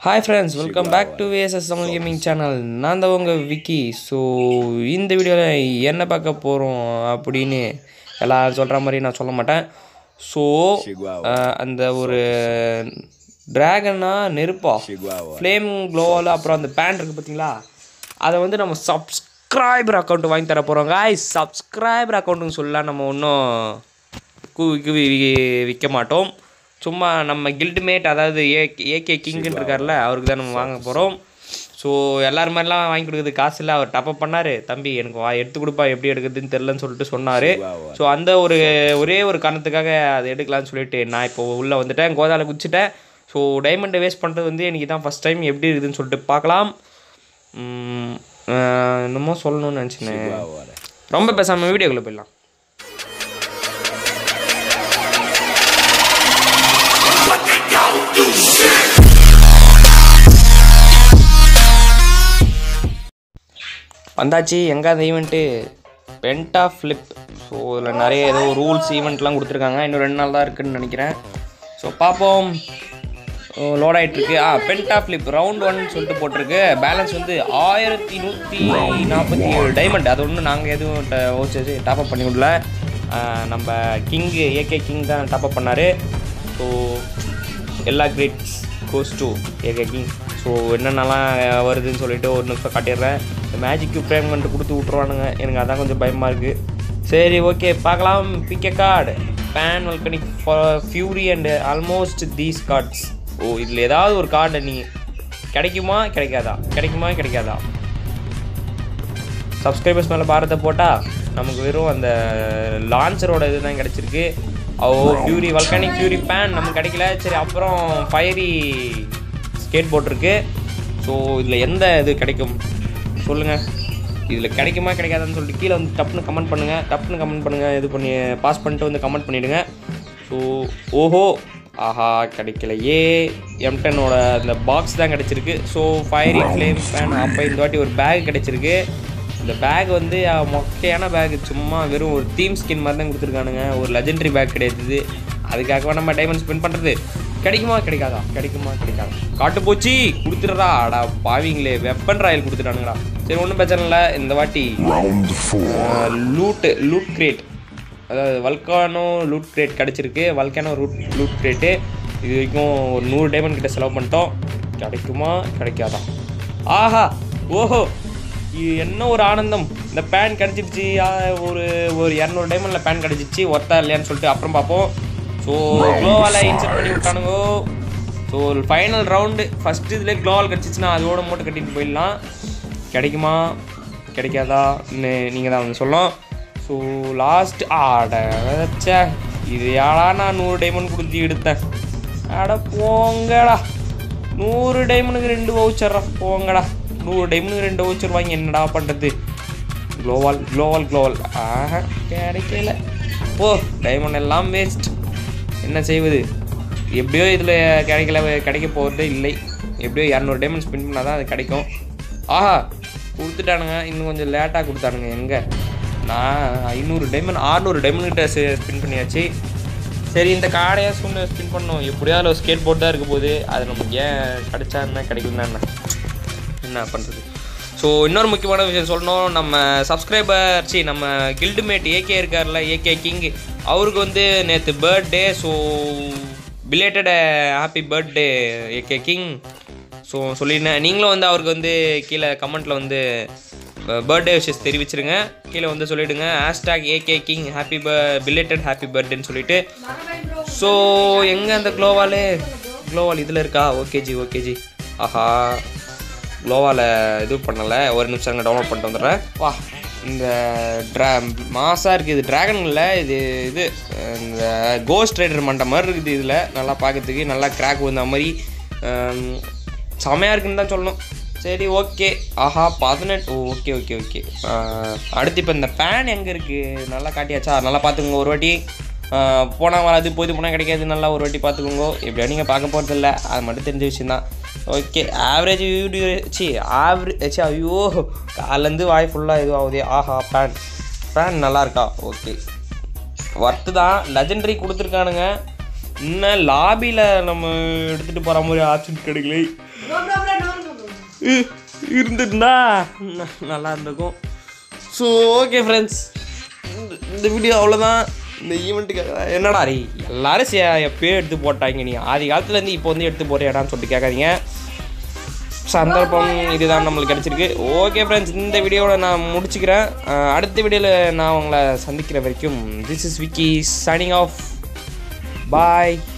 hi friends welcome back to VSS Tamil gaming channel நான் தான் உங்கள் விக்கி ஸோ இந்த வீடியோவில் என்ன பார்க்க போகிறோம் அப்படின்னு எல்லாரும் சொல்கிற மாதிரி நான் சொல்ல மாட்டேன் ஸோ அந்த ஒரு ட்ராகனா நெருப்பா ஃப்ளேம் க்ளோவால் அப்புறம் அந்த பேன் இருக்குது பார்த்தீங்களா அதை வந்து நம்ம சப்ஸ்கிரைபர் அக்கௌண்ட் வாங்கி தர போகிறோம் காய்ஸ் சப்ஸ்கிரைபர் அக்கௌண்ட்டுன்னு சொல்லலாம் நம்ம ஒன்றும் கூவிக்கு வி- விற்க மாட்டோம் சும்மா நம்ம கில்டுமேட் அதாவது ஏ ஏகே கிங்குன்னு இருக்கார்ல அவருக்கு தான் நம்ம வாங்க போகிறோம் ஸோ எல்லார் மாதிரிலாம் வாங்கி கொடுக்குறது காசு இல்லை அவர் டப்பப் பண்ணார் தம்பி எனக்கு வா எடுத்து கொடுப்பா எப்படி எடுக்குதுன்னு தெரிலன்னு சொல்லிட்டு சொன்னார் ஸோ அந்த ஒரு ஒரே ஒரு காரணத்துக்காக அதை எடுக்கலாம்னு சொல்லிட்டு நான் இப்போ உள்ளே வந்துட்டேன் கோதாவில் குச்சிட்டேன் ஸோ டைமண்டை வேஸ்ட் பண்ணுறது வந்து எனக்கு தான் ஃபஸ்ட் டைம் எப்படி இருக்குதுன்னு சொல்லிட்டு பார்க்கலாம் உம், ஆஹ், என்னமோ சொல்லணும்னு நினச்சினேன் ரொம்ப பேசாமல் வீடியோக்குள்ளே போயிடலாம் வந்தாச்சு எங்கே அந்த ஈவெண்ட்டு பென்டா ஃப்ளிப் ஸோ இதில் நிறைய ஏதோ ரூல்ஸ் ஈவெண்ட்லாம் கொடுத்துருக்காங்க இன்னும் ரெண்டு நாள் தான் இருக்குன்னு நினைக்கிறேன் ஸோ பார்ப்போம் லோட் ஆகிட்டுருக்கு ah penta flip round one சொல்லிட்டு போட்டிருக்கு பேலன்ஸ் வந்து ஆயிரத்தி நூற்றி நாற்பத்தி ஏழு டைமண்ட் அது ஒன்றும் நாங்கள் எதுவும் ஓச்சு டாப்அப் பண்ணி விடல ஆ, நம்ம கிங்கு ஏகே கிங் தான் டாப்அப் பண்ணார் ஸோ எல்லா crates goes to AK king so என்னென்னலாம் வருதுன்னு சொல்லிட்டு ஒரு நிமிஷம் காட்டிடுறேன் இந்த மேஜிக் ஃப்ரேம்மெண்ட் கொடுத்து விட்ருவானுங்க எனக்கு அதான் கொஞ்சம் பயமாக இருக்குது சரி ஓகே பார்க்கலாம் பிக்கே card bane volcanic fury and almost these cards oh இதில் ஏதாவது ஒரு கார்டை நீ கிடைக்குமா கிடைக்காதா கிடைக்குமா கிடைக்காதா சப்ஸ்கிரைபர்ஸ் மேலே பாரத்தை போட்டால் நமக்கு வெறும் அந்த லான்ச்சரோட இது தான் கிடச்சிருக்கு oh fury volcanic fury bane நமக்கு கிடைக்கல சரி அப்புறம் ஃபயரி ஸ்கேட் போர்ட் இருக்கு ஸோ இதில் எந்த இது கிடைக்கும் சொல்லுங்கள் இதில் கிடைக்குமா கிடைக்காதான்னு சொல்லிட்டு கீழே வந்து டப்புன்னு கமெண்ட் பண்ணுங்கள் டப்புன்னு கமெண்ட் பண்ணுங்கள் இது பண்ணி பாஸ் பண்ணிட்டு வந்து கமெண்ட் பண்ணிவிடுங்க ஸோ ஓஹோ ஆஹா கிடைக்கலையே எம்டனோட அந்த பாக்ஸ் தான் கிடச்சிருக்கு ஸோ ஃபயரி ஃப்ளேம் ஃபேன் அப்போ இந்த வாட்டி ஒரு பேக் கிடச்சிருக்கு இந்த பேக் வந்து அஹ், மொக்கையான பேக் சும்மா வெறும் ஒரு தீம் ஸ்கின் மாதிரி தான் கொடுத்துருக்கானுங்க ஒரு லெஜெண்டரி பேக் கிடையாது அதுக்காகவா நம்ம டைமண்ட் ஸ்பெண்ட் பண்ணுறது கிடைக்குமா கிடைக்காதா கிடைக்குமா கிடைக்காதா காட்டு போச்சு கொடுத்துடுறா அடா பாவிங்களே வெப்பன் ராயல் கொடுத்துட்டானுங்கடா சரி ஒன்றும் பிரச்சனை இல்லை இந்த வாட்டி லூட்டு லூட் கிரேட் அதாவது வல்கானோ லூட் கிரேட் கிடச்சிருக்கு வல்கானோ ரூட் லூட் கிரேட்டு இது வரைக்கும் ஒரு நூறு டைமண்ட் கிட்ட செலவு பண்ணிட்டோம் கிடைக்குமா கிடைக்காதா ஆஹா ஓஹோ இது என்ன ஒரு ஆனந்தம் இந்த பேன் கிடச்சிருச்சு ஒரு ஒரு இரநூறு டைமண்டில் பேன் கிடச்சிச்சு ஒர்த்தா இல்லையான்னு சொல்லிட்டு அப்புறம் பார்ப்போம் ஸோ க்ளோவால் இன்செர்ட் பண்ணி விட்டானுங்கோ ஸோ ஒரு ஃபைனல் ரவுண்டு ஃபஸ்ட்டு இதில் க்ளோவால் கிடச்சிச்சின்னா அதோட மூட்டை கட்டிட்டு போயிடலாம் கிடைக்குமா கிடைக்காதா நீங்கள் தான் வந்து சொல்லணும் ஸோ லாஸ்ட் ஆட ச்சே இது யாடா நான் நூறு டைமண்ட் கொடுத்து எடுத்தேன் அட போங்கடா நூறு டைமண்டுக்கு ரெண்டு வவுச்சர்ரா போங்கடா நூறு டைமண்டுக்கு ரெண்டு வவுச்சர் வாங்கி என்னடா பண்ணுறது க்ளோவால் க்ளோவால் க்ளோவால் ஆஹா கிடைக்கல போ டைமண்ட் எல்லாம் வேஸ்ட் என்ன செய்வது எப்படியோ இதில் கிடைக்கல கிடைக்க போகிறது இல்லை எப்படியோ இரநூறு டைமண்ட் ஸ்பெண்ட் பண்ணால் தான் அது கிடைக்கும் ஆஹா கொடுத்துட்டானுங்க இன்னும் கொஞ்சம் லேட்டாக கொடுத்தானுங்க எங்கே நான் ஐநூறு டைமண்ட் ஆறுநூறு டைமண்ட் கிட்ட ஸ்பின் பண்ணியாச்சு சரி இந்த கார்டையே சொன்ன ஸ்பின் பண்ணோம் எப்படியோ அதில் ஸ்கேட் போர்ட் தான் இருக்க போகுது அது நமக்கு ஏன் கிடைச்சா என்ன கிடைக்கலன்னா என்ன என்ன பண்ணுறது ஸோ இன்னொரு முக்கியமான விஷயம் சொல்லணும் நம்ம சப்ஸ்கிரைபர் சி நம்ம கில்டுமேட் ஏகே இருக்கார்ல ஏகே கிங் அவருக்கு வந்து நேற்று birthday so belated happy birthday AK king so சொல்லியிருந்தேன் நீங்களும் வந்து அவருக்கு வந்து கீழே கமெண்ட்டில் வந்து பர்த்டே விஷஸ் தெரிவிச்சிருங்க கீழே வந்து சொல்லிவிடுங்க ஹேஷ்டாக் ஏகே கிங் ஹாப்பி ப பிலேட்டட் ஹாப்பி பர்த்டேன்னு சொல்லிட்டு ஸோ எங்கே அந்த க்ளோவாலு க்ளோவால் இதில் இருக்கா ஓகே ஜி ஓகே ஜி ஆஹா க்ளோவால் இது பண்ணலை ஒரு நிமிஷம் அங்கே டவுன்லோட் பண்ணிட்டு வந்துடுறேன் வா இந்த ட்ரா மாசாக இருக்குது இது ட்ராகன் இல்லை இது இது இந்த கோஸ்ட் ரைடர் மண்ட மாதிரி இருக்குது இதில் நல்லா பார்க்கறதுக்கு நல்லா கிராக் வந்த மாதிரி ஆம், செமையாக இருக்குன்னு தான் சொல்லணும் சரி ஓகே ஆஹா பதினெட்டு ஓகே ஓகே ஓகே அடுத்து இப்போ இந்த பேன் எங்கே இருக்குது நல்லா காட்டியாச்சா நல்லா பார்த்துக்கோங்க ஒரு வாட்டி போனால் வராது போது போனால் கிடைக்காது நல்லா ஒரு வாட்டி பார்த்துக்கோங்க எப்படியா நீங்கள் பார்க்க போகிறது இல்லை அது மட்டும் தெரிஞ்ச விஷயந்தான் ஓகே ஆவரேஜ் வீடியோ சி ஆவரேஜ் சி ஐயோ காலேருந்து வாய் ஃபுல்லாக இதுவும் ஆகுதே ஆஹா பேன் பேன் நல்லா இருக்கா ஓகே ஒர்த்து தான் லெஜெண்டரி கொடுத்துருக்கானுங்க இன்னும் லாபியில் நம்ம எடுத்துகிட்டு போகிற மாதிரி ஆப்ஷன் கிடைக்கல bro bro bro no no bro இ- இருந்திருந்தா ந- நல்லா இருந்திருக்கும் ஸோ ஓகே ஃப்ரெண்ட்ஸ் இந்த இந்த வீடியோ அவ்வளோதான் இந்த ஈவெண்ட்டுக்காக என்னடா ரீ எல்லாரும் சே எப்பயோ எடுத்து போட்டாங்க நீ ஆதி காலத்துலேருந்து இப்போ வந்து எடுத்து போறியாடான்னு சொல்லிட்டு கேட்காதீங்க சந்தர்ப்பம் இதுதான் நம்மளுக்கு கிடச்சிருக்கு ஓகே ஃப்ரெண்ட்ஸ் இந்த வீடியோவை நான் முடிச்சுக்கிறேன் அஹ் அடுத்த வீடியோவில் நான் உங்களை சந்திக்கிற வரைக்கும் this is Vicky signing off bye